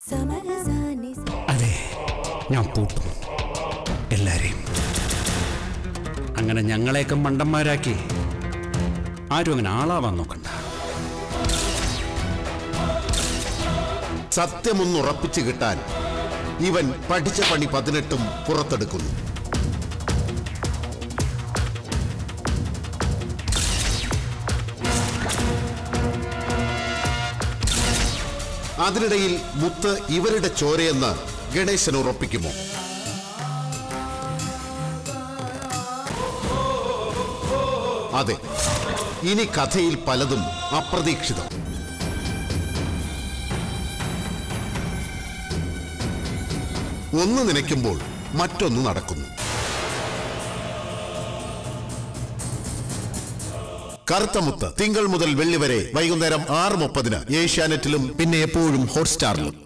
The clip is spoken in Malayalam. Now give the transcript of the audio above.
അതെ ഞാൻ പൂട്ടും എല്ലാരെയും അങ്ങനെ ഞങ്ങളെയൊക്കെ മണ്ടന്മാരാക്കി ആരും അങ്ങനെ ആളാവാൻ നോക്കണ്ട സത്യമൊന്നുറപ്പിച്ചു കിട്ടാൻ ഇവൻ പഠിച്ച പണി പതിനെട്ടും പുറത്തെടുക്കുന്നു അതിനിടയിൽ മുത്ത് ഇവരുടെ ചോരയെന്ന് ഗണേശൻ ഉറപ്പിക്കുമോ അതെ ഇനി കഥയിൽ പലതും അപ്രതീക്ഷിതം ഒന്ന് നനയ്ക്കുമ്പോൾ മറ്റൊന്ന് നടക്കുന്നു കറുത്തമുത്ത് തിങ്കൾ മുതൽ വെള്ളി വരെ വൈകുന്നേരം ആറ് മുപ്പതിന് ഏഷ്യാനെറ്റിലും പിന്നെ എപ്പോഴും ഹോട്ട്സ്റ്റാറിലും